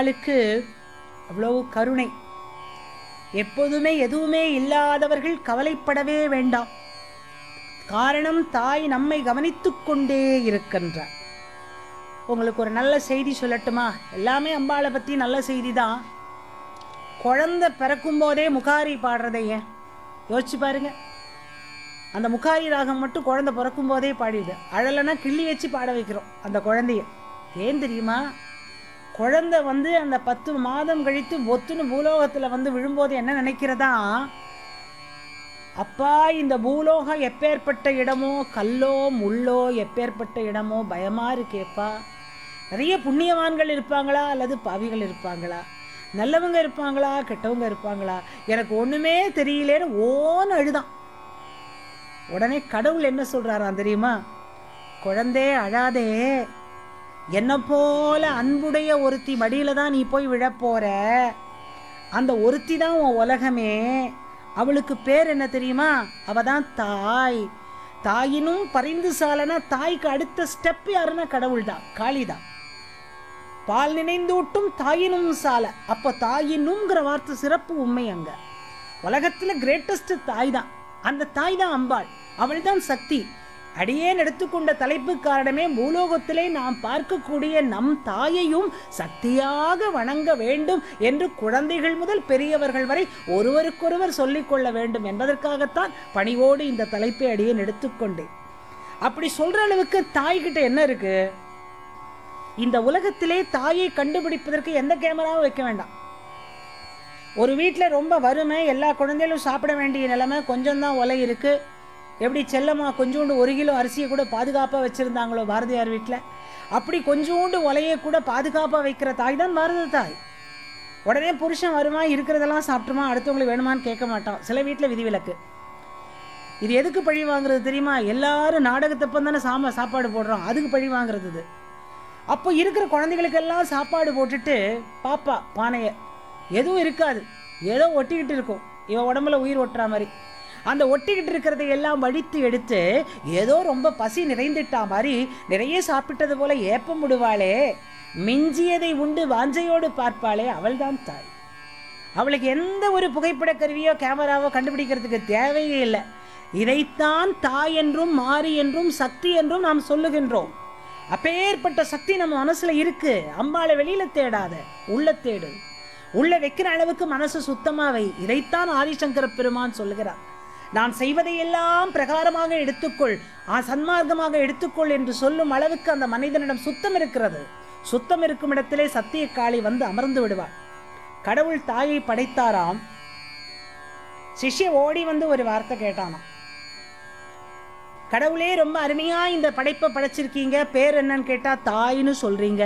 அவளுக்கு அவ்வளவு கருணை எப்போதுமே எதுவுமே இல்லாதவர்கள் கவலைப்படவே வேண்டாம் காரணம் தாய் நம்மை கவனித்துக் கொண்டே இருக்கின்றார் உங்களுக்கு ஒரு நல்ல செய்தி சொல்லட்டுமா எல்லாமே அம்பாளை பற்றி நல்ல செய்தி தான் குழந்தை பிறக்கும் போதே முகாரி பாடுறதை ஏன் யோசிச்சு பாருங்க அந்த முகாரி ராகம் மட்டும் குழந்தை பிறக்கும் போதே பாடிடுது அழலைன்னா கிள்ளி வச்சு பாட வைக்கிறோம் அந்த குழந்தைய ஏன் தெரியுமா குழந்தை வந்து அந்த பத்து மாதம் கழித்து ஒத்துன்னு பூலோகத்தில் வந்து விழும்போது என்ன நினைக்கிறதா அப்பா இந்த பூலோகம் எப்பேற்பட்ட இடமோ கல்லோ முள்ளோ எப்பேற்பட்ட இடமோ பயமா இருக்கேப்பா நிறைய புண்ணியவான்கள் இருப்பாங்களா அல்லது பாவிகள் இருப்பாங்களா நல்லவங்க இருப்பாங்களா கெட்டவங்க இருப்பாங்களா எனக்கு ஒண்ணுமே தெரியலேன்னு ஓன்னு அழுதான் உடனே கடவுள் என்ன சொல்றாராம் தெரியுமா குழந்தே அழாதே என்ன போல அன்புடைய ஒருத்தி மடியில தான் நீ போய் விழப்போற அந்த ஒருத்தி தான் உன் உலகமே அவளுக்கு பேர் என்ன தெரியுமா அவ தான் தாய் தாயினும் பரிந்து சாலனா தாய்க்கு அடுத்த ஸ்டெப் யாருன்னா கடவுள் தான் காளி தான் பால் நினைந்தூட்டும் தாயினும் சால அப்ப தாயினுங்கிற வார்த்தை சிறப்பு உண்மை அங்க உலகத்துல கிரேட்டஸ்ட் தாய் தான் அந்த தாய் தான் அம்பாள் அவள் தான் சக்தி அடியேன் எடுத்துக்கொண்ட தலைப்பு காரணமே பூலோகத்திலே நாம் பார்க்கக்கூடிய நம் தாயையும் சக்தியாக வணங்க வேண்டும் என்று குழந்தைகள் முதல் பெரியவர்கள் வரை ஒருவருக்கொருவர் சொல்லிக் கொள்ள வேண்டும் என்பதற்காகத்தான் பணிவோடு இந்த தலைப்பை அடியேன் எடுத்துக்கொண்டேன் அப்படி சொல்ற அளவுக்கு தாய்கிட்ட என்ன இருக்கு இந்த உலகத்திலே தாயை கண்டுபிடிப்பதற்கு எந்த கேமராவும் வைக்க வேண்டாம் ஒரு வீட்டில் ரொம்ப வறுமை எல்லா குழந்தைகளும் சாப்பிட வேண்டிய நிலைமை கொஞ்சம் தான் உலை இருக்கு எப்படி செல்லம்மா கொஞ்சோண்டு ஒரு கிலோ அரிசியை கூட பாதுகாப்பாக வச்சுருந்தாங்களோ பாரதியார் வீட்டில் அப்படி கொஞ்சோண்டு உலையை கூட பாதுகாப்பாக வைக்கிற தாய் தான் பாரத தாய் உடனே புருஷன் வருமா இருக்கிறதெல்லாம் சாப்பிட்டுமா அடுத்தவங்களுக்கு வேணுமான்னு கேட்க மாட்டான் சில வீட்டில் விதிவிலக்கு இது எதுக்கு பழி வாங்குறது தெரியுமா எல்லாரும் நாடகத்தப்பம் தானே சாம சாப்பாடு போடுறோம் அதுக்கு பழி வாங்குறது இது அப்போ இருக்கிற குழந்தைகளுக்கெல்லாம் சாப்பாடு போட்டுட்டு பாப்பா பானையை எதுவும் இருக்காது ஏதோ ஒட்டிக்கிட்டு இருக்கும் இவன் உடம்புல உயிர் ஒட்டுற மாதிரி அந்த ஒட்டிக்கிட்டு இருக்கிறதை எல்லாம் வடித்து எடுத்து ஏதோ ரொம்ப பசி நிறைந்துட்டா மாதிரி நிறைய சாப்பிட்டது போல ஏப்பம் விடுவாளே மிஞ்சியதை உண்டு வாஞ்சையோடு பார்ப்பாளே அவள்தான் தாய் அவளுக்கு எந்த ஒரு புகைப்பட கருவியோ கேமராவோ கண்டுபிடிக்கிறதுக்கு தேவையே இல்லை இதைத்தான் தாய் என்றும் மாறி என்றும் சக்தி என்றும் நாம் சொல்லுகின்றோம் அப்பேற்பட்ட சக்தி நம்ம மனசுல இருக்கு அம்பாளை வெளியில தேடாத உள்ள தேடு உள்ள வைக்கிற அளவுக்கு மனசு சுத்தமா வை இதைத்தான் ஆதிசங்கர பெருமான் சொல்லுகிறார் நான் செய்வதையெல்லாம் பிரகாரமாக எடுத்துக்கொள் ஆ சன்மார்க்கமாக எடுத்துக்கொள் என்று சொல்லும் அளவுக்கு அந்த மனிதனிடம் சுத்தம் இருக்கிறது சுத்தம் இருக்கும் இடத்திலே சத்திய காளி வந்து அமர்ந்து விடுவாள் கடவுள் தாயை படைத்தாராம் சிஷ்ய ஓடி வந்து ஒரு வார்த்தை கேட்டானாம் கடவுளே ரொம்ப அருமையா இந்த படைப்பை படைச்சிருக்கீங்க பேர் என்னன்னு கேட்டா தாய்னு சொல்றீங்க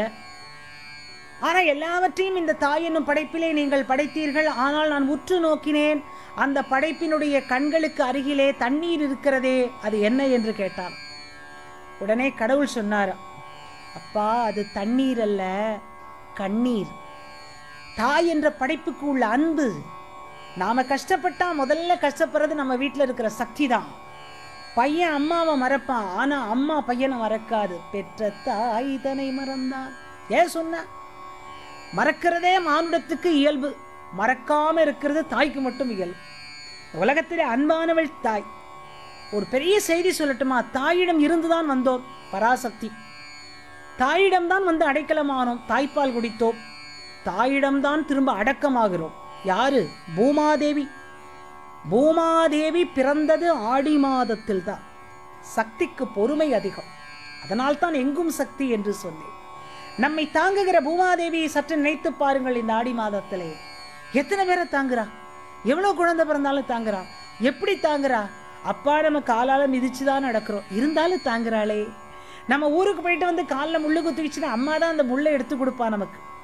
ஆனா எல்லாவற்றையும் இந்த தாய் என்னும் படைப்பிலே நீங்கள் படைத்தீர்கள் ஆனால் நான் உற்று நோக்கினேன் அந்த படைப்பினுடைய கண்களுக்கு அருகிலே தண்ணீர் இருக்கிறதே அது என்ன என்று கேட்டான் உடனே கடவுள் சொன்னார் அப்பா அது தண்ணீர் அல்ல கண்ணீர் தாய் என்ற படைப்புக்கு உள்ள அன்பு நாம கஷ்டப்பட்டா முதல்ல கஷ்டப்படுறது நம்ம வீட்டில் இருக்கிற சக்தி தான் பையன் அம்மாவை மறப்பான் ஆனா அம்மா பையனை மறக்காது பெற்ற தாய் தனை மறந்தான் ஏன் சொன்ன மறக்கிறதே மானுடத்துக்கு இயல்பு மறக்காம இருக்கிறது தாய்க்கு மட்டும் இயல்பு உலகத்திலே அன்பானவள் தாய் ஒரு பெரிய செய்தி சொல்லட்டுமா தாயிடம் இருந்துதான் வந்தோம் பராசக்தி தாயிடம்தான் வந்து அடைக்கலமானோம் தாய்ப்பால் குடித்தோம் தாயிடம்தான் திரும்ப அடக்கமாகிறோம் யாரு பூமாதேவி பூமாதேவி பிறந்தது ஆடி மாதத்தில் தான் சக்திக்கு பொறுமை அதிகம் அதனால்தான் எங்கும் சக்தி என்று சொன்னேன் நம்மை தாங்குகிற பூமாதேவியை சற்று நினைத்து பாருங்கள் இந்த ஆடி மாதத்திலே எத்தனை பேரை தாங்குறா எவ்வளவு குழந்தை பிறந்தாலும் தாங்குறா எப்படி தாங்குறா அப்பா நம்ம காலால மிதிச்சு தான் நடக்கிறோம் இருந்தாலும் தாங்குறாளே நம்ம ஊருக்கு போயிட்டு வந்து காலில் முள்ளு குத்திக்கிச்சுன்னா அம்மா தான் அந்த முள்ளை எடுத்து கொடுப்பா நமக்கு